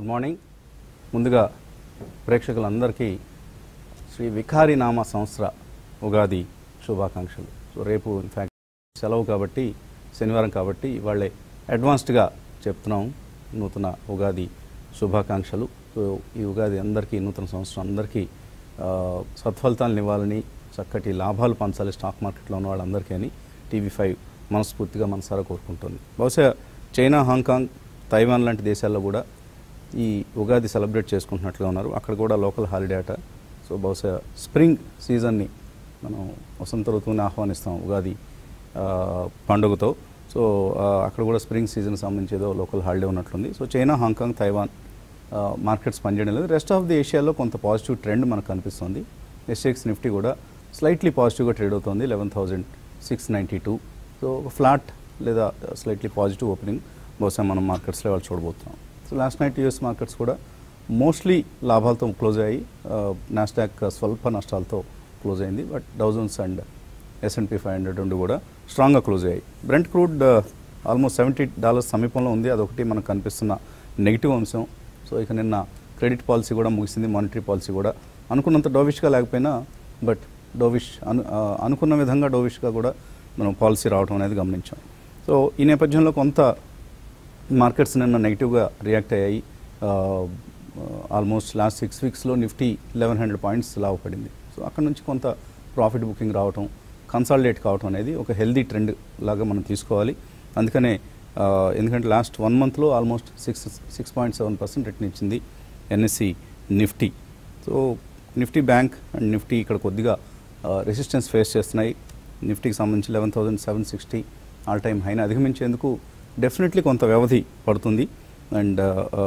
Good morning ముందుగా ప్రేక్షకులందరికీ శ్రీ వికారి నామ సంవత్సర ఉగాది శుభాకాంక్షలు సో రేపు ఇన్ఫ్యాక్ట్ సెలవు కాబట్టి శనివారం కాబట్టి వాళ్ళే అడ్వాన్స్డ్గా చెప్తున్నాం నూతన ఉగాది శుభాకాంక్షలు సో ఈ ఉగాది అందరికీ నూతన సంవత్సరం అందరికీ ఆ, సత్ఫలితాలను ఇవ్వాలని చక్కటి లాభాలు పంచాలి స్టాక్ మార్కెట్లో ఉన్న వాళ్ళందరికీ అని టీవీ ఫైవ్ మనస్ఫూర్తిగా మనసారా కోరుకుంటుంది బహుశా చైనా హాంకాంగ్ తైవాన్ లాంటి దేశాల్లో కూడా ఈ ఉగాది సెలబ్రేట్ చేసుకుంటున్నట్లుగా ఉన్నారు అక్కడ కూడా లోకల్ హాలిడే అట సో బహుశా స్ప్రింగ్ సీజన్ని మనం వసంత ఋతువుని ఆహ్వానిస్తాం ఉగాది ఆ, పండుగతో సో ఆ, అక్కడ కూడా స్ప్రింగ్ సీజన్ సంబంధించి ఏదో లోకల్ హాలిడే ఉన్నట్లుంది సో చైనా హాంకాంగ్ తైవాన్ ఆ, మార్కెట్స్ పనిచేయడం లేదు రెస్ట్ ఆఫ్ ది ఏషియాలో కొంత పాజిటివ్ ట్రెండ్ మనకు కనిపిస్తుంది ఎస్ఎక్స్ నిఫ్టీ కూడా స్లైట్లీ పాజిటివ్గా ట్రేడ్ అవుతుంది eleven thousand six ninety two so ఒక ఫ్లాట్ లేదా స్లైట్లీ పాజిటివ్ ఓపెనింగ్ బహుశా మనం మార్కెట్స్లో వాళ్ళు చూడబోతున్నాం so last night US markets కూడా మోస్ట్లీ లాభాలతో క్లోజ్ అయ్యాయి నాస్డాక్ స్వల్ప నష్టాలతో క్లోజ్ అయింది but Dow Jones and S&P five hundred రెండు కూడా స్ట్రాంగ్గా క్లోజ్ అయ్యాయి Brent crude almost seventy dollars సమీపంలో ఉంది అదొకటి మనకు కనిపిస్తున్న నెగిటివ్ అంశం సో ఇక నిన్న క్రెడిట్ పాలసీ కూడా ముగిసింది మానిటరీ పాలసీ కూడా అనుకున్నంత డోవిష్గా లేకపోయినా బట్ డోవిష్ అను ఆ, అనుకున్న విధంగా డోవిష్గా కూడా మనం పాలసీ రావడం అనేది గమనించాం సో ఈ నేపథ్యంలో కొంత మార్కెట్స్ నిన్న నెగిటివ్గా రియాక్ట్ అయ్యాయి ఆల్మోస్ట్ లాస్ట్ సిక్స్ వీక్స్లో నిఫ్టీ లెవెన్ హండ్రెడ్ పాయింట్స్ లాభపడింది సో అక్కడ నుంచి కొంత ప్రాఫిట్ బుకింగ్ రావటం కన్సాలిడేట్ కావటం అనేది ఒక హెల్దీ ట్రెండ్ లాగా మనం తీసుకోవాలి అందుకనే ఆ, ఎందుకంటే లాస్ట్ వన్ మంత్లో almost six six point seven percent return ఇచ్చింది NSC Nifty so Nifty bank and Nifty ఇక్కడ కొద్దిగా రెసిస్టెన్స్ ఫేస్ చేస్తున్నాయి నిఫ్టీకి సంబంధించి eleven thousand seven sixty all time హైని అధిగమించేందుకు డెఫినెట్లీ కొంత వ్యవధి పడుతుంది అండ్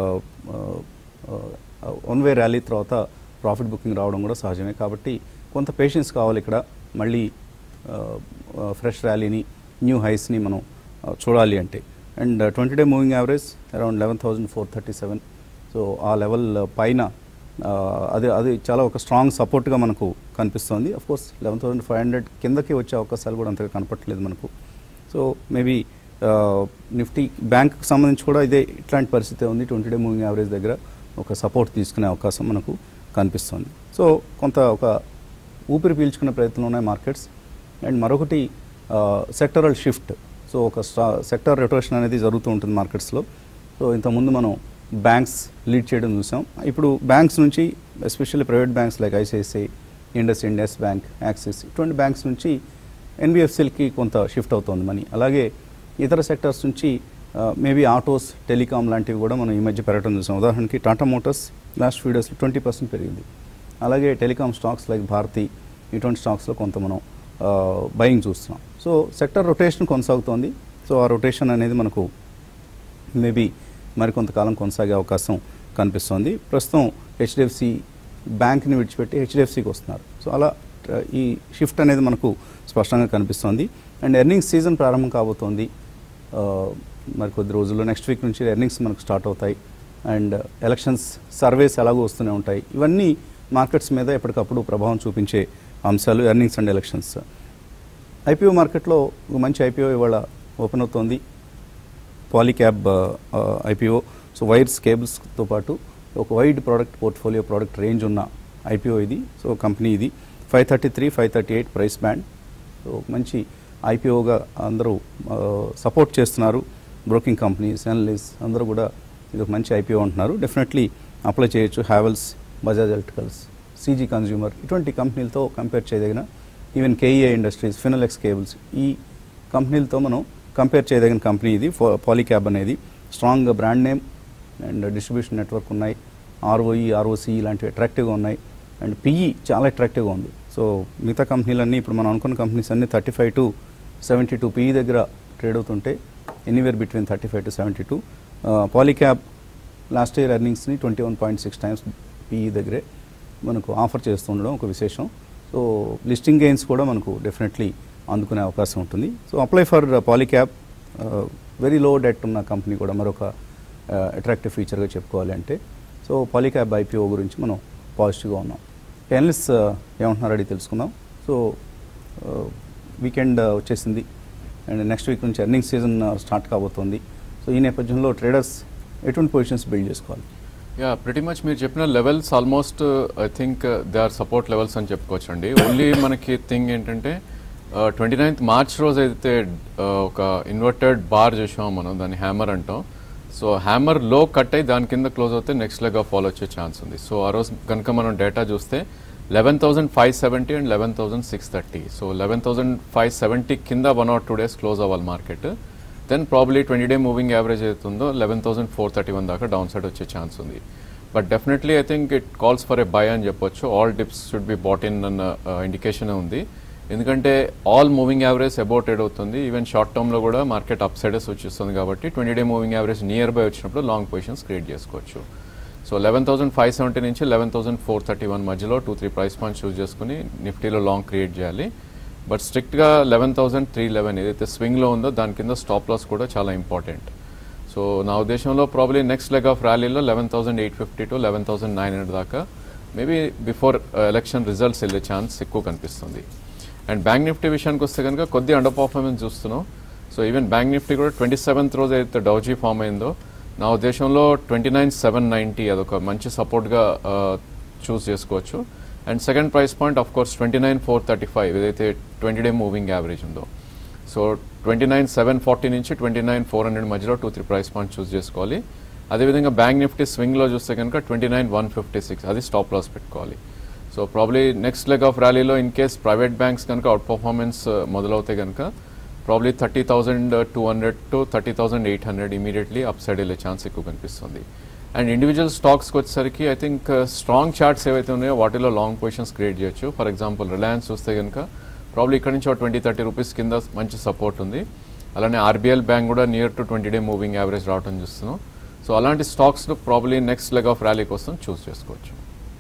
వన్ వే ర్యాలీ తర్వాత ప్రాఫిట్ బుకింగ్ రావడం కూడా సహజమే కాబట్టి కొంత పేషెన్స్ కావాలి ఇక్కడ మళ్ళీ ఫ్రెష్ ర్యాలీని న్యూ హైస్ని మనం ఆ, చూడాలి అంటే and twenty day moving average around eleven thousand four thirty seven so ఆ లెవెల్ పైన ఆ, అది అది చాలా ఒక స్ట్రాంగ్ సపోర్ట్గా మనకు కనిపిస్తోంది of course eleven thousand five hundred కిందకి వచ్చే అవకాశాలు కూడా అంతగా కనపట్లేదు మనకు సో మేబీ నిఫ్టీ బ్యాంక్కి సంబంధించి కూడా ఇదే ఇట్లాంటి పరిస్థితి ఉంది ట్వంటీ డే మూవింగ్ యావరేజ్ దగ్గర ఒక సపోర్ట్ తీసుకునే అవకాశం మనకు కనిపిస్తుంది సో కొంత ఒక ఊపిరి పీల్చుకునే ప్రయత్నంలో ఉన్నాయి మార్కెట్స్ అండ్ మరొకటి సెక్టరల్ షిఫ్ట్ సో ఒక సెక్టర్ రొటేషన్ అనేది జరుగుతూ ఉంటుంది మార్కెట్స్లో సో ఇంతకుముందు మనం బ్యాంక్స్ లీడ్ చేయడం చూసాం ఇప్పుడు బ్యాంక్స్ నుంచి especially private banks like ICICI IndusInd Yes Bank Axis ఇటువంటి బ్యాంక్స్ నుంచి ఎన్బిఎఫ్సిల్కి కొంత షిఫ్ట్ అవుతోంది మనీ అలాగే ఇతర సెక్టర్స్ నుంచి మేబీ ఆటోస్ టెలికాం లాంటివి కూడా మనం ఈ మధ్య పెరగడం చూసాం ఉదాహరణకి టాటా మోటార్స్ లాస్ట్ ఫ్యూ డేస్లో ట్వంటీ పర్సెంట్ పెరిగింది అలాగే టెలికాం స్టాక్స్ లైక్ భారతి ఇటువంటి స్టాక్స్లో కొంత మనం బయింగ్ చూస్తున్నాం సో సెక్టర్ రొటేషన్ కొనసాగుతోంది సో ఆ రొటేషన్ అనేది మనకు మేబీ మరికొంతకాలం కొనసాగే అవకాశం కనిపిస్తోంది ప్రస్తుతం హెచ్డిఎఫ్సి బ్యాంక్ని విడిచిపెట్టి హెచ్డిఎఫ్సికి వస్తున్నారు సో అలా ఆ, ఈ షిఫ్ట్ అనేది మనకు స్పష్టంగా కనిపిస్తోంది అండ్ ఎర్నింగ్స్ సీజన్ ప్రారంభం కాబోతోంది ఆ, మరి కొద్ది రోజుల్లో నెక్స్ట్ వీక్ నుంచి ఎర్నింగ్స్ మనకు స్టార్ట్ అవుతాయి అండ్ ఎలక్షన్స్ సర్వేస్ ఎలాగో వస్తూనే ఉంటాయి ఇవన్నీ మార్కెట్స్ మీద ఎప్పటికప్పుడు ప్రభావం చూపించే అంశాలు ఎర్నింగ్స్ అండ్ ఎలక్షన్స్ ఐపీఓ మార్కెట్లో ఒక మంచి ఐపీఓ ఇవాళ ఓపెన్ అవుతోంది పాలీక్యాబ్ ఐపీఓ సో వైర్స్ కేబుల్స్తో పాటు ఒక wide product portfolio product range ఉన్న ఐపీఓ ఇది సో కంపెనీ ఇది five thirty three five thirty eight price band so మంచి ఐపీఓగా అందరూ సపోర్ట్ చేస్తున్నారు బ్రోకింగ్ కంపెనీస్ అనలిస్ అందరూ కూడా ఇది ఒక మంచి ఐపీఓ అంటున్నారు డెఫినెట్లీ అప్లై చేయొచ్చు Havells Bajaj Electricals CG consumer ఇటువంటి కంపెనీలతో కంపేర్ చేయదగిన even KEA industries Finolex cables ఈ కంపెనీలతో మనం కంపేర్ చేయదగిన కంపెనీ ఇది పాలీక్యాబ్ అనేది strong brand name and distribution network ఉన్నాయి ఆర్ఓఈ ఆర్ఓసి ఇలాంటివి అట్రాక్టివ్గా ఉన్నాయి అండ్ పిఈ చాలా అట్రాక్టివ్గా ఉంది సో మిగతా కంపెనీలన్నీ ఇప్పుడు మనం అనుకున్న కంపెనీస్ అన్నీ thirty five to seventy two PE దగ్గర ట్రేడ్ అవుతుంటే anywhere between thirty five to seventy two Polycab last year ఎర్నింగ్స్ని twenty one point six times PE దగ్గరే మనకు ఆఫర్ చేస్తుండడం ఒక విశేషం సో లిస్టింగ్ గెయిన్స్ కూడా మనకు డెఫినెట్లీ అందుకునే అవకాశం ఉంటుంది so apply for Polycab very low debt ఉన్న కంపెనీ కూడా మరొక అట్రాక్టివ్ ఫీచర్గా చెప్పుకోవాలి అంటే సో పాలీక్యాబ్ ఐపీఓ గురించి మనం పాజిటివ్గా ఉన్నాం ఎనలిస్ ఏమంటున్నారో అడిగి తెలుసుకుందాం సో వీకెండ్ వచ్చేసింది అండ్ నెక్స్ట్ వీక్ నుంచి ఎర్నింగ్ సీజన్ స్టార్ట్ కాబోతోంది సో ఈ నేపథ్యంలో ట్రేడర్స్ ఎటువంటి పొజిషన్స్ బిల్డ్ చేసుకోవాలి యా ప్రిటీ మచ్ మీరు చెప్పిన levels almost I think they are support levels అని చెప్పుకోవచ్చు అండి ఓన్లీ మనకి థింగ్ ఏంటంటే ట్వంటీ నైన్త్ మార్చ్ రోజు అయితే uh, ఒక ఇన్వర్టెడ్ బార్ చూసాం మనం దాన్ని హ్యామర్ అంటాం సో హ్యామర్ లో కట్ అయ్యి దాని కింద క్లోజ్ అవుతే నెక్స్ట్ లెగ్ ఆఫ్ ఫాల్ వచ్చే ఛాన్స్ ఉంది సో ఆ రోజు కనుక మనం డేటా చూస్తే eleven thousand five seventy and eleven thousand six thirty so eleven thousand five seventy కింద one or two days close అవ్వాలి market then probably twenty day moving average అవుతుందో eleven thousand four thirty one దాకా down side వచ్చే chance ఉంది but definitely I think it calls for a buy అని చెప్పొచ్చు all dips should be bought in అన్న indication ఉంది ఎందుకంటే all moving average about ఎడ్ అవుతుంది ఈవెన్ షార్ట్ టర్మ్లో కూడా మార్కెట్ అప్ సైడెస్ వచ్చేస్తుంది కాబట్టి twenty day moving average near buy వచ్చినప్పుడు లాంగ్ పొజిషన్స్ క్రియేట్ చేసుకోవచ్చు so eleven thousand five seventy నుంచి eleven thousand four thirty one మధ్యలో two three price points choose చేసుకుని నిఫ్టీలో లాంగ్ క్రియేట్ చేయాలి బట్ స్ట్రిక్ట్గా లెవెన్ థౌసండ్ త్రీ లెవెన్ ఏదైతే స్వింగ్లో ఉందో దాని కింద స్టాప్ లాస్ కూడా చాలా ఇంపార్టెంట్ సో నా ఉద్దేశంలో ప్రాబ్లీ నెక్స్ట్ లెగ్ ఆఫ్ ర్యాలీలో eleven thousand eight fifty to eleven thousand nine hundred దాకా మేబీ బిఫోర్ ఎలక్షన్ రిజల్ట్స్ వెళ్ళే ఛాన్స్ ఎక్కువ కనిపిస్తుంది అండ్ బ్యాంక్ నిఫ్టీ విషయానికి వస్తే కనుక కొద్ది అండర్ పర్ఫార్మెన్స్ చూస్తున్నాం సో ఈవెన్ బ్యాంక్ నిఫ్టీ కూడా ట్వంటీ సెవెంత్ రోజు అయితే డౌజీ ఫామ్ అయిందో నా ఉద్దేశంలో ట్వంటీ నైన్ సెవెన్ నైంటీ అదొక మంచి సపోర్ట్గా చూస్ చేసుకోవచ్చు and second price point of course twenty nine four thirty five ఏదైతే ట్వంటీ డే మూవింగ్ యావరేజ్ ఉందో so twenty nine seven forty నుంచి ట్వంటీ నైన్ ఫోర్ హండ్రెడ్ మధ్యలో two three price point choose చేసుకోవాలి అదేవిధంగా బ్యాంక్ నిఫ్టీ స్వింగ్లో చూస్తే కనుక twenty nine one fifty six అది స్టాప్ లాస్ పెట్టుకోవాలి so probably next leg of ర్యాలీలో ఇన్ కేస్ ప్రైవేట్ బ్యాంక్స్ కనుక అవుట్ పర్ఫార్మెన్స్ మొదలవుతే కనుక probably thirty thousand two hundred to thirty thousand eight hundred immediately up side వెళ్ళే chance ఎక్కువ కనిపిస్తుంది and individual స్టాక్స్కి వచ్చేసరికి ఐ థింక్ స్ట్రాంగ్ చార్ట్స్ ఏవైతే ఉన్నాయో వాటిలో లాంగ్ పొజిషన్స్ క్రియేట్ చేయొచ్చు ఫర్ ఎగ్జాంపుల్ రిలయన్స్ చూస్తే కనుక ప్రాబ్లీ ఇక్కడ నుంచి ఒక ట్వంటీ థర్టీ రూపీస్ కింద మంచి సపోర్ట్ ఉంది అలానే ఆర్బీఎల్ బ్యాంక్ కూడా near to twenty day moving average రావడం చూస్తున్నాం సో అలాంటి stocks probably next leg of rally కోసం చూస్ చేసుకోవచ్చు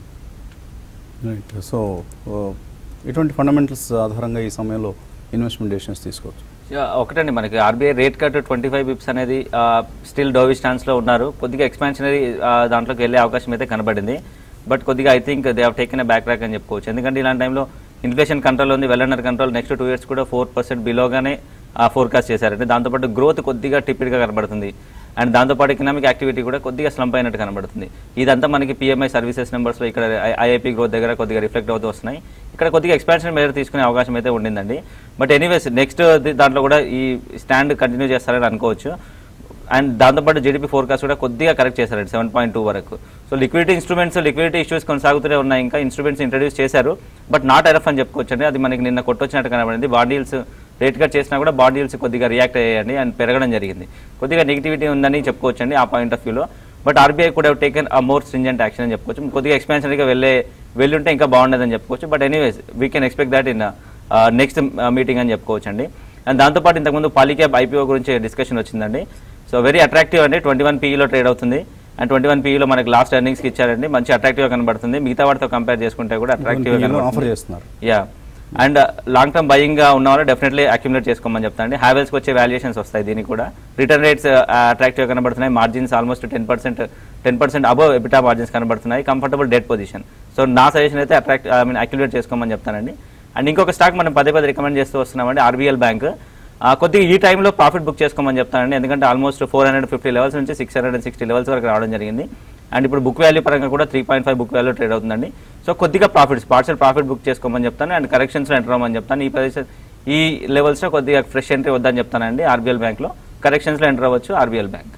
రైట్ సో ఇటువంటి ఫండమెంటల్స్ ఆధారంగా ఈ సమయంలో ఇన్వెస్ట్మెంట్ డెసిషన్స్ తీసుకోవచ్చు యా, ఒకటండి మనకి RBI rate cut twenty five bips అనేది స్టిల్ డోవి స్టాన్స్ లో ఉన్నారు కొద్దిగా ఎక్స్పాన్షనరీ దాంట్లోకి వెళ్ళే అవకాశం అయితే కనబడింది బట్ కొద్దిగా I think they have taken back track అని చెప్పుకోవచ్చు ఎందుకంటే ఇలాంటి టైంలో ఇన్ఫ్లేషన్ కంట్రోల్ ఉంది well under control next two years కూడా ఫోర్ పర్సెంట్ బిలోగానే ఫోర్కాస్ట్ చేశారంటే దాంతోపాటు గ్రోత్ కొద్దిగా టిపిడ్గా కనబడుతుంది అండ్ దాంతోపాటు ఎకనామిక్ యాక్టివిటీ కూడా కొద్దిగా స్లంప్ అయినట్టు కనబడుతుంది ఇదంతా మనకి పిఎంఐ సర్వీసెస్ నెంబర్స్లో ఇక్కడ ఐఐపీ గ్రోత్ దగ్గర కొద్దిగా రిఫ్లెక్ట్ అవుతూ వస్తున్నాయి ఇక్కడ కొద్దిగా ఎక్స్పాన్షన్ మేర తీసుకునే అవకాశం అయితే ఉండిందండి బట్ ఎనీవేస్ నెక్స్ట్ దాంట్లో కూడా ఈ స్టాండ్ కంటిన్యూ చేస్తారని అనుకోవచ్చు అండ్ దాంతోపాటు జీడిపి ఫోర్కాస్ట్ కూడా కొద్దిగా కరెక్ట్ చేశారండి సెవెన్ పాయింట్ టూ వరకు so liquidity instruments liquidity issues కొనసాగుతూనే ఉన్నాయి ఇంకా ఇన్స్ట్రుమెంట్స్ ఇంట్రడ్యూస్ చేశారు బట్ నాట్ ఎరఫ్ అని చెప్పుకోవచ్చు అండి అది మనకి నిన్న కొట్టొచ్చినట్టు కనబడింది బాండీల్స్ రేట్ కట్ చేసినా కూడా బాండీల్స్ కొద్దిగా రియాక్ట్ అయ్యాయండి అండ్ పెరగడం జరిగింది కొద్దిగా నెగిటివిటీ ఉందని చెప్పుకోవచ్చు అండి ఆ పాయింట్ ఆఫ్ వ్యూలో బట్ ఆర్బీఐ కూడా taken a more stringent action అని చెప్పుకోవచ్చు కొద్దిగా ఎక్స్పాన్షన్గా వెళ్ళే వెళ్ళుంటే ఇంకా బాగుండేదని చెప్పుకోవచ్చు but anyways we can expect that in next meeting అని చెప్పుకోవచ్చు అండి అండ్ దాంతోపాటు ఇంతకుముందు పాలిక్యాబ్ ఐపీఓ గురించి డిస్కషన్ వచ్చిందండి సో వెరీ అట్రాక్టివ్ అండి ట్వంటీ వన్ పీఈలో ట్రేడ్ అవుతుంది అండ్ ట్వంటీ వన్ పీఈలో మనకి లాస్ట్ ఎర్నింగ్స్కి ఇచ్చారండి మంచి అట్రాక్టివ్గా కనబడుతుంది మిగతా వాటితో కంపేర్ చేసుకుంటే కూడా అట్రాక్టివ్గా ఆఫర్ కనబడుతుంది చేస్తున్నారు yeah and long term buying గా ఉన్న వాళ్ళు డెఫినెట్లీ అక్యుములేట్ చేసుకోమని చెప్తానండి హ్యావెల్స్కి వచ్చే వాల్యుయేషన్స్ వస్తాయి దీనికి కూడా రిటర్న్ రేట్స్ అట్రాక్టివ్ కనబడుతున్నాయి margins almost ten percent ten percent above EBITDA margins కనబడుతున్నాయి కంఫర్టబుల్ డెట్ పొజిషన్ సో నా సజెషన్ అయితే అట్రాక్ట్ ఐ మీన్ అక్యుములేట్ చేసుకోమని చెప్తానండి అండ్ ఇంకొక స్టాక్ మనం పదే పదే రికమెండ్ చేస్తూ వస్తున్నామండి ఆర్బీఎల్ బ్యాంక్ కొద్దిగా ఈ టైంలో ప్రాఫిట్ బుక్ చేసుకోమని చెప్తానండి ఎందుకంటే almost four hundred fifty levels నుంచి six hundred and sixty levels వరకు రావడం జరిగింది అండ్ ఇప్పుడు బుక్ వాల్యూ పరంగా కూడా three point five book value trade అవుతుందండి సో కొద్దిగా ప్రాఫిట్స్ పార్షల్ ప్రాఫిట్ బుక్ చేసుకోమని చెప్తాను అండ్ కరెక్షన్స్లో ఎంటర్ అవ్వమని చెప్తాను ఈ ప్రదేశం ఈ లెవెల్స్లో కొద్దిగా ఫ్రెష్ ఎంట్రీ వద్దని చెప్తానండి ఆర్బీఎల్ బ్యాంక్లో కరెక్షన్స్లో ఎంటర్ అవ్వచ్చు RBL bank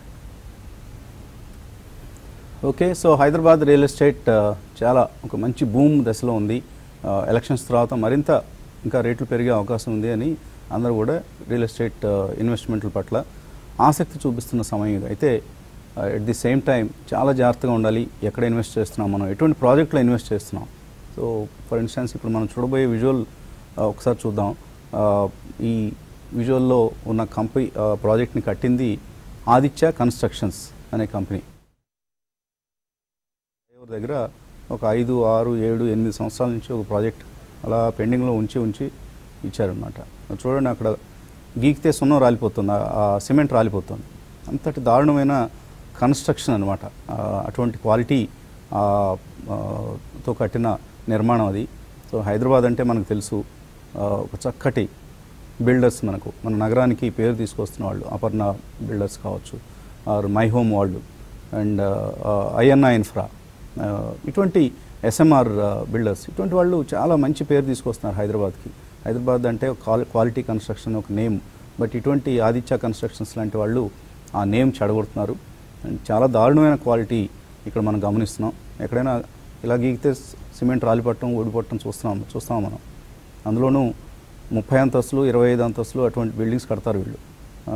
okay so Hyderabad real estate ఆ, చాలా ఒక మంచి భూమ్ దశలో ఉంది ఆ, ఎలక్షన్స్ తర్వాత మరింత ఇంకా రేట్లు పెరిగే అవకాశం ఉంది అని అందరూ కూడా రియల్ ఎస్టేట్ ఆ, ఇన్వెస్ట్మెంట్ల పట్ల ఆసక్తి చూపిస్తున్న సమయం ఇది. అయితే ఎట్ ది సేమ్ టైం చాలా జాగ్రత్తగా ఉండాలి ఎక్కడ ఇన్వెస్ట్ చేస్తున్నాం మనం ఎటువంటి ప్రాజెక్ట్లో ఇన్వెస్ట్ చేస్తున్నాం సో ఫర్ ఇన్స్టెన్స్ ఇప్పుడు మనం చూడబోయే విజువల్ ఒకసారి చూద్దాం ఆ, ఈ విజువల్లో ఉన్న కంపెనీ ప్రాజెక్ట్ని కట్టింది ఆదిత్య కన్స్ట్రక్షన్స్ అనే కంపెనీ ఎవరి దగ్గర ఒక ఐదు ఆరు ఏడు ఎనిమిది సంవత్సరాల నుంచి ఒక ప్రాజెక్ట్ అలా పెండింగ్లో ఉంచి ఉంచి ఇచ్చారనమాట చూడండి అక్కడ గీకితే సున్నం రాలిపోతుంది ఆ- ఆ సిమెంట్ రాలిపోతుంది అంతటి దారుణమైన కన్స్ట్రక్షన్ అనమాట అటువంటి క్వాలిటీ ఆ, ఆ, తో కట్టిన నిర్మాణం అది సో హైదరాబాద్ అంటే మనకు తెలుసు ఆ, ఒక చక్కటి బిల్డర్స్ మనకు మన నగరానికి పేరు తీసుకొస్తున్న వాళ్ళు అపర్ణ బిల్డర్స్ కావచ్చు ఆర్ మై హోమ్ వాళ్ళు అండ్ ఐఎన్ఐ ఇన్ఫ్రా ఇటువంటి ఎస్ఎంఆర్ బిల్డర్స్ ఇటువంటి వాళ్ళు చాలా మంచి పేరు తీసుకొస్తున్నారు హైదరాబాద్కి హైదరాబాద్ అంటే ఒక క్వాలిటీ కన్స్ట్రక్షన్ ఒక నేమ్ బట్ ఇటువంటి ఆదిత్య కన్స్ట్రక్షన్స్ లాంటి వాళ్ళు ఆ నేమ్ చెడగొడుతున్నారు అండ్ చాలా దారుణమైన క్వాలిటీ ఇక్కడ మనం గమనిస్తున్నాం ఎక్కడైనా ఇలా గీకితే సిమెంట్ రాలిపట్టడం ఓడిపట్టడం చూస్తున్నాం చూస్తాం మనం అందులోనూ ముప్పై అంతస్తులు ఇరవై ఐదు అంతస్తులు అటువంటి బిల్డింగ్స్ కడతారు వీళ్ళు ఆ,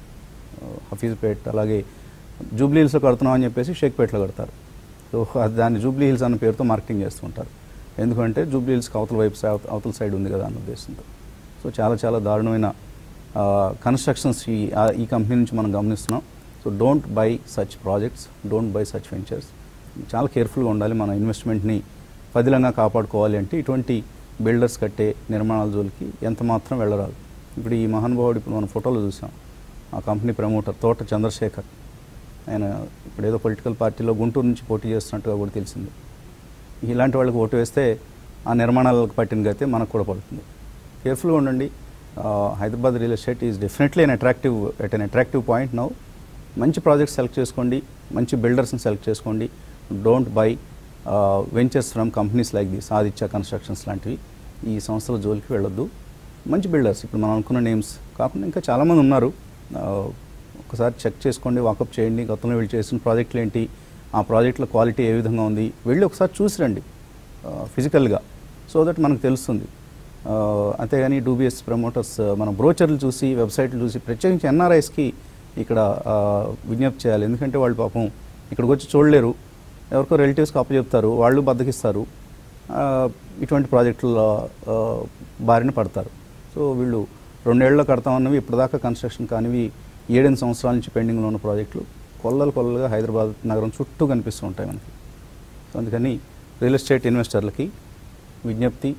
హఫీజ్పేట్ అలాగే జూబ్లీ హిల్స్లో కడుతున్నాం అని చెప్పేసి షేక్పేట్లో కడతారు సో అది దాన్ని జూబ్లీ హిల్స్ అన్న పేరుతో మార్కెటింగ్ చేస్తుంటారు ఎందుకంటే జూబ్లీ హిల్స్కి అవతల వైపు సై- అవతల సైడ్ ఉంది కదా అన్న ఉద్దేశంతో సో చాలా చాలా దారుణమైన కన్స్ట్రక్షన్స్ ఈ ఆ- ఈ కంపెనీ నుంచి మనం గమనిస్తున్నాం so don't buy such projects don't buy such ventures చాలా కేర్ఫుల్గా ఉండాలి మన ఇన్వెస్ట్మెంట్ని పదిలంగా కాపాడుకోవాలి అంటే ఇటువంటి బిల్డర్స్ కట్టే నిర్మాణాల జోలికి ఎంత మాత్రం వెళ్ళరాదు ఇప్పుడు ఈ మహానుభావుడు ఇప్పుడు మనం ఫోటోలో చూసాం ఆ కంపెనీ ప్రమోటర్ తోట చంద్రశేఖర్ ఆయన ఇప్పుడు ఏదో పొలిటికల్ పార్టీలో గుంటూరు నుంచి పోటీ చేస్తున్నట్టుగా కూడా తెలిసింది ఇలాంటి వాళ్ళకి ఓటు వేస్తే ఆ నిర్మాణాలకు పట్టిన గతే మనకు కూడా పడుతుంది కేర్ఫుల్గా ఉండండి ఆ, Hyderabad real estate is definitely an attractive at an attractive point now మంచి ప్రాజెక్ట్స్ సెలెక్ట్ చేసుకోండి మంచి బిల్డర్స్ని సెలెక్ట్ చేసుకోండి don't buy ventures from companies like this Aditya constructions లాంటివి ఈ సంస్థల జోలికి వెళ్ళొద్దు మంచి బిల్డర్స్ ఇప్పుడు మనం అనుకున్న నేమ్స్ కాకుండా ఇంకా చాలామంది ఉన్నారు ఆ, ఒకసారి చెక్ చేసుకోండి వాకప్ చేయండి గతంలో వీళ్ళు చేసిన ప్రాజెక్టులు ఏంటి ఆ ప్రాజెక్టుల క్వాలిటీ ఏ విధంగా ఉంది వెళ్ళి ఒకసారి చూసి రండి ఫిజికల్గా సో దట్ మనకు తెలుస్తుంది ఆ, అంతేగాని డూబిఎస్ ప్రమోటర్స్ మన బ్రోచర్లు చూసి వెబ్సైట్లు చూసి ప్రత్యేకించి ఎన్ఆర్ఐస్కి ఇక్కడ ఆ, విజ్ఞప్తి చేయాలి ఎందుకంటే వాళ్ళు పాపం ఇక్కడికి వచ్చి చూడలేరు ఎవరికో రిలేటివ్స్కి అప్పచెప్తారు వాళ్ళు బద్దకిస్తారు ఆ, ఇటువంటి ప్రాజెక్టుల ఆ, బారిన పడతారు సో వీళ్ళు రెండేళ్లలో కడతామన్నవి ఇప్పటిదాకా కన్స్ట్రక్షన్ కానివి ఏడెనిమిది సంవత్సరాల నుంచి పెండింగ్లో ఉన్న ప్రాజెక్టులు కొల్లలు కొల్లలుగా హైదరాబాద్ నగరం చుట్టూ కనిపిస్తూ ఉంటాయి మనకి సో అందుకని రియల్ ఎస్టేట్ ఇన్వెస్టర్లకి విజ్ఞప్తి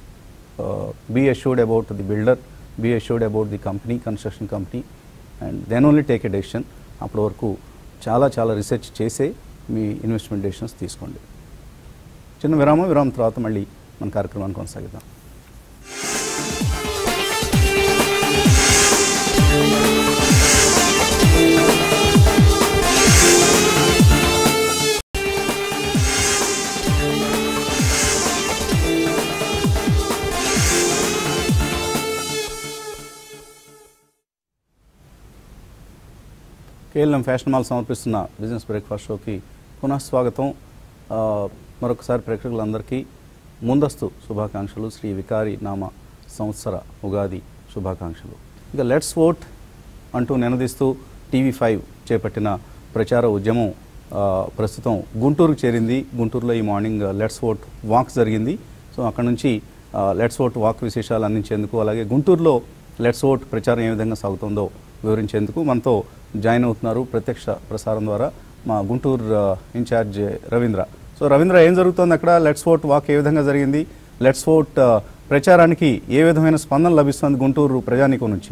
be assured about the builder be assured about the company construction company and then only take a decision అప్పటి వరకు చాలా చాలా రీసెర్చ్ చేసే మీ ఇన్వెస్ట్మెంట్ డెసిషన్స్ తీసుకోండి చిన్న విరామం విరామం తర్వాత మళ్ళీ మన కార్యక్రమాన్ని కొనసాగిద్దాం కేఎల్ఎం ఫ్యాషన్ మాల్ సమర్పిస్తున్న బిజినెస్ బ్రేక్ఫాస్ట్ షోకి పునః స్వాగతం ఆ, మరొకసారి ప్రేక్షకులందరికీ ముందస్తు శుభాకాంక్షలు శ్రీ వికారి నామ సంవత్సర ఉగాది శుభాకాంక్షలు ఇక లెట్స్ ఓట్ అంటూ నినదిస్తూ టీవీ ఫైవ్ చేపట్టిన ప్రచార ఉద్యమం ఆ, ప్రస్తుతం గుంటూరుకు చేరింది గుంటూరులో ఈ మార్నింగ్ లెట్స్ ఓట్ వాక్ జరిగింది సో అక్కడ నుంచి ఆ, లెట్స్ ఓట్ వాక్ విశేషాలు అందించేందుకు అలాగే గుంటూరులో లెట్స్ ఓట్ ప్రచారం ఏ విధంగా సాగుతుందో వివరించేందుకు మనతో జాయిన్ అవుతున్నారు ప్రత్యక్ష ప్రసారం ద్వారా మా గుంటూరు ఆ, ఇన్ఛార్జ్ రవీంద్ర సో రవీంద్ర ఏం జరుగుతోంది అక్కడ లెట్స్ ఓట్ వాక్ ఏ విధంగా జరిగింది లెట్స్ ఓట్ ఆ, ప్రచారానికి ఏ విధమైన స్పందన లభిస్తుంది గుంటూరు ప్రజానీకం నుంచి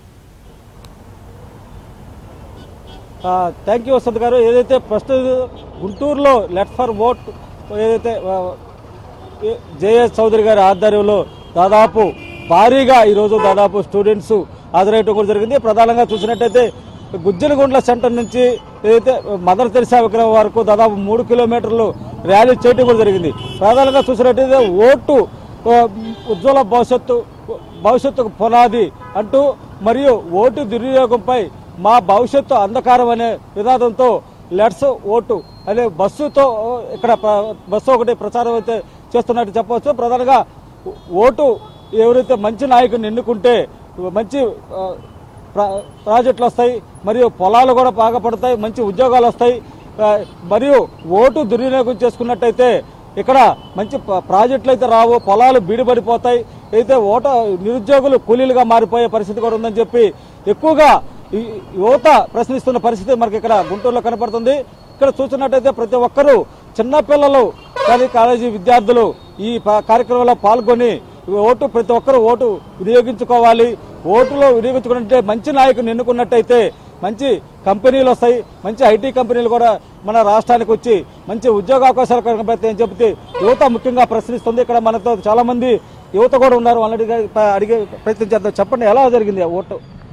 థ్యాంక్ యూ వసంత్ గారు ఏదైతే ప్రస్తుతం గుంటూరులో లెట్ ఫర్ ఓట్ ఏదైతే జేఎస్ చౌదరి గారి ఆధ్వర్యంలో దాదాపు భారీగా ఈరోజు దాదాపు స్టూడెంట్స్ హాజరయ్యటం కూడా జరిగింది ప్రధానంగా చూసినట్టయితే గుజ్జలగుండ్ల సెంటర్ నుంచి ఏదైతే మదర్ తెరిసా విగ్రహం వరకు దాదాపు మూడు కిలోమీటర్లు ర్యాలీ చేయడం కూడా జరిగింది ప్రధానంగా చూసినట్టయితే ఓటు ఆ, ఉజ్వల భవిష్యత్తు భవిష్యత్తుకు పునాది అంటూ మరియు ఓటు దుర్వినియోగంపై మా భవిష్యత్తు అంధకారం అనే నినాదంతో లెట్స్ ఓటు అనే బస్సుతో ఇక్కడ ప్ర- బస్సు ఒకటి ప్రచారం అయితే చేస్తున్నట్టు చెప్పవచ్చు ప్రధానంగా ఓటు ఎవరైతే మంచి నాయకుడిని ఎన్నుకుంటే మంచి ఆ, ప్రా- ప్రాజెక్టులు వస్తాయి మరియు పొలాలు కూడా బాగా పడతాయి మంచి ఉద్యోగాలు వస్తాయి ఆ, మరియు ఓటు దుర్వినియోగం చేసుకున్నట్టయితే ఇక్కడ మంచి ప్ర- ప్రాజెక్టులు అయితే రావు పొలాలు బీడుపడిపోతాయి అయితే ఓట నిరుద్యోగులు కూలీలుగా మారిపోయే పరిస్థితి కూడా ఉందని చెప్పి ఎక్కువగా ఈ యువత ప్రశ్నిస్తున్న పరిస్థితి మనకి ఇక్కడ గుంటూరులో కనపడుతుంది ఇక్కడ చూసినట్టయితే ప్రతి ఒక్కరూ చిన్నపిల్లలు కానీ కాలేజీ విద్యార్థులు ఈ ప- కార్యక్రమంలో పాల్గొని ఓటు ప్రతి ఒక్కరూ ఓటు వినియోగించుకోవాలి ఓటులో వినియోగించుకుంటే మంచి నాయకుని ఎన్నుకున్నట్టయితే మంచి కంపెనీలు వస్తాయి మంచి ఐటీ కంపెనీలు కూడా మన రాష్ట్రానికి వచ్చి మంచి ఉద్యోగ అవకాశాలు కనబడతాయి అని చెబితే యువత ముఖ్యంగా ప్రశ్నిస్తుంది ఇక్కడ మనతో చాలా మంది యువత కూడా ఉన్నారు వాళ్ళని అడిగే- అడిగే ప్రయత్నం చేద్దాం చెప్పండి ఎలా జరిగింది ఆ ఓటు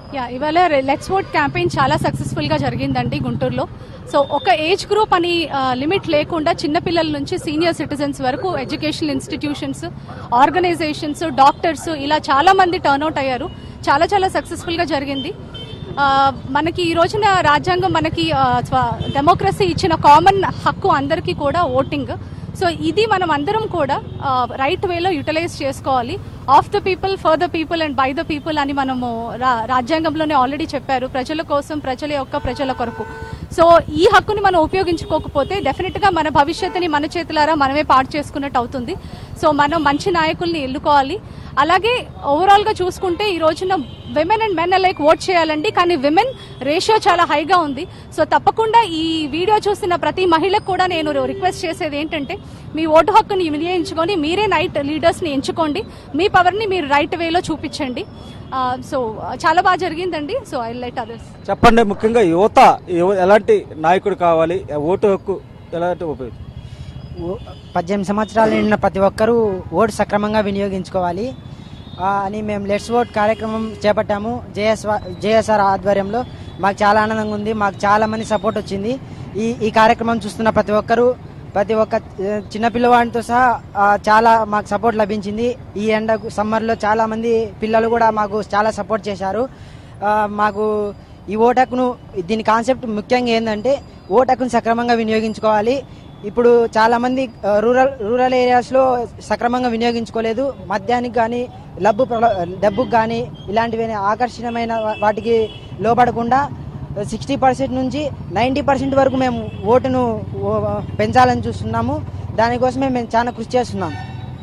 యా ఇవాళ లెట్స్ ఓట్ క్యాంపెయిన్ చాలా సక్సెస్ఫుల్ గా జరిగిందండి గుంటూరులో సో ఒక ఏజ్ గ్రూప్ అని లిమిట్ లేకుండా చిన్నపిల్లల నుంచి సీనియర్ సిటిజన్స్ వరకు ఎడ్యుకేషనల్ ఇన్స్టిట్యూషన్స్ ఆర్గనైజేషన్స్ డాక్టర్స్ ఇలా చాలా మంది టర్న్అవుట్ అయ్యారు చాలా చాలా సక్సెస్ఫుల్ గా జరిగింది ఆ, మనకి ఈ రోజున రాజ్యాంగం మనకి డెమోక్రసీ ఇచ్చిన కామన్ హక్కు అందరికీ కూడా ఓటింగ్ సో ఇది మనం అందరం కూడా రైట్ వేలో యూటిలైజ్ చేసుకోవాలి of the people for the people and by the people అని మనము రా- రాజ్యాంగంలోనే ఆల్రెడీ చెప్పారు ప్రజల కోసం ప్రజల యొక్క ప్రజల కొరకు సో ఈ హక్కుని మనం ఉపయోగించుకోకపోతే డెఫినెట్ గా మన భవిష్యత్తుని మన చేతులారా మనమే పాడు చేసుకున్నట్టు అవుతుంది సో మనం మంచి నాయకుల్ని ఎన్నుకోవాలి అలాగే ఓవరాల్ గా చూసుకుంటే ఈ రోజున women and men like vote చేయాలండి కానీ విమెన్ రేషియో చాలా హైగా ఉంది సో తప్పకుండా ఈ వీడియో చూసిన ప్రతి మహిళకు కూడా నేను రిక్వెస్ట్ చేసేది ఏంటంటే మీ ఓటు హక్కుని వినియోగించుకొని మీరే నైట్ లీడర్స్ ని ఎంచుకోండి మీ పవర్ ని మీరు రైట్ వేలో చూపించండి సో చాలా బాగా జరిగిందండి సో ఐ లైట్ అదర్స్ చెప్పండి ముఖ్యంగా యువత ఎవ- ఎలాంటి నాయకుడు కావాలి ఓటు హక్కు ఎలాంటి ఉపయోగం ఓ- పద్దెనిమిది సంవత్సరాలు నిండిన ప్రతి ఒక్కరూ ఓటు సక్రమంగా వినియోగించుకోవాలి ఆ, అని మేము లెట్స్ ఓట్ కార్యక్రమం చేపట్టాము జేఎస్ జేఎస్ఆర్ ఆధ్వర్యంలో మాకు చాలా ఆనందంగా ఉంది మాకు చాలా మంది సపోర్ట్ వచ్చింది ఈ ఈ కార్యక్రమం చూస్తున్న ప్రతి ఒక్కరూ ప్రతి ఒక్క ఆ, చిన్న పిల్లవాడితో సహా ఆ, చాలా మాకు సపోర్ట్ లభించింది ఈ ఎండకు సమ్మర్లో చాలా మంది పిల్లలు కూడా మాకు చాలా సపోర్ట్ చేశారు ఆ, మాకు ఈ ఓటకును దీని కాన్సెప్ట్ ముఖ్యంగా ఏంటంటే ఓటకును సక్రమంగా వినియోగించుకోవాలి ఇప్పుడు చాలా మంది ఆ, రూరల్ రూరల్ ఏరియాస్లో సక్రమంగా వినియోగించుకోలేదు మద్యానికి కానీ డబ్బు ప్రలో- డబ్బుకు కానీ ఇలాంటివి ఆకర్షణమైన వా- వాటికి లోపడకుండా సిక్స్టీ పర్సెంట్ నుంచి నైంటీ పర్సెంట్ వరకు మేము ఓటును ఓ- పెంచాలని చూస్తున్నాము దానికోసమే మేము చాలా కృషి చేస్తున్నాము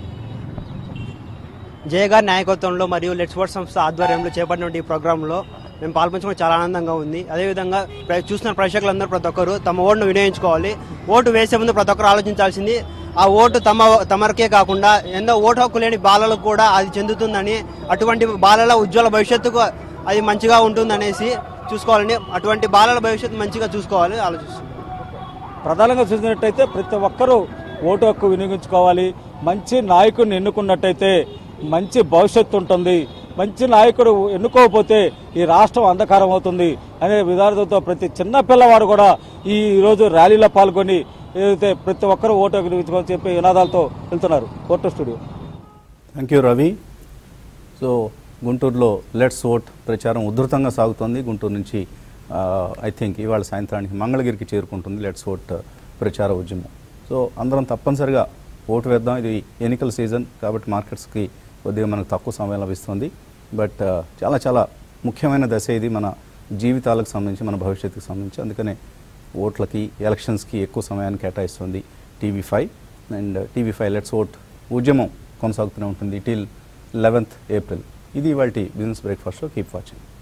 జయ గారి నాయకత్వంలో మరియు లెట్స్ వర్డ్ సంస్థ ఆధ్వర్యంలో చేపట్టిన ఈ ప్రోగ్రాంలో మేము పాల్పంచుకోవడం చాలా ఆనందంగా ఉంది అదేవిధంగా ప్ర- చూస్తున్న ప్రేక్షకులందరూ ప్రతి ఒక్కరు తమ ఓటును వినియోగించుకోవాలి ఓటు వేసే ముందు ప్రతి ఒక్కరు ఆలోచించాల్సింది ఆ ఓటు తమ తమరికే కాకుండా ఎంతో ఓటు హక్కు లేని బాలలకు కూడా అది చెందుతుందని అటువంటి బాలల ఉజ్వల భవిష్యత్తుకు అది మంచిగా ఉంటుందనేసి చూసుకోవాలని అటువంటి బాలల భవిష్యత్తు మంచిగా చూసుకోవాలి ఆలోచిస్తున్నాం ప్రధానంగా చూసినట్టయితే ప్రతి ఒక్కరూ ఓటు హక్కు వినియోగించుకోవాలి మంచి నాయకుడిని ఎన్నుకున్నట్టయితే మంచి భవిష్యత్తు ఉంటుంది మంచి నాయకుడు ఎన్నుకోకపోతే ఈ రాష్ట్రం అంధకారం అవుతుంది అనే విధానంతో ప్రతి చిన్న పిల్లవాడు కూడా ఈ రోజు ర్యాలీలో పాల్గొని ఏదైతే ప్రతి ఒక్కరూ ఓటు హక్కు వినియోగించుకోవాలని చెప్పి నినాదాలతో వెళ్తున్నారు photo studio thank you Ravi so గుంటూరులో లెట్స్ ఓట్ ప్రచారం ఉధృతంగా సాగుతోంది గుంటూరు నుంచి ఐ థింక్ ఇవాళ సాయంత్రానికి మంగళగిరికి చేరుకుంటుంది లెట్స్ ఓట్ ప్రచార ఉద్యమం సో అందరం తప్పనిసరిగా ఓటు వేద్దాం ఇది ఎన్నికల సీజన్ కాబట్టి మార్కెట్స్కి కొద్దిగా మనకు తక్కువ సమయం లభిస్తుంది బట్ చాలా చాలా ముఖ్యమైన దశ ఇది మన జీవితాలకు సంబంధించి మన భవిష్యత్తుకు సంబంధించి అందుకనే ఓట్లకి ఎలక్షన్స్కి ఎక్కువ సమయాన్ని కేటాయిస్తుంది TV five and TV five let's vote ఉద్యమం కొనసాగుతూనే ఉంటుంది టిల్ లెవెన్త్ ఏప్రిల్ ఇది ఇవాళ బిజినెస్ బ్రేక్ఫాస్ట్లో కీప్ వాచింగ్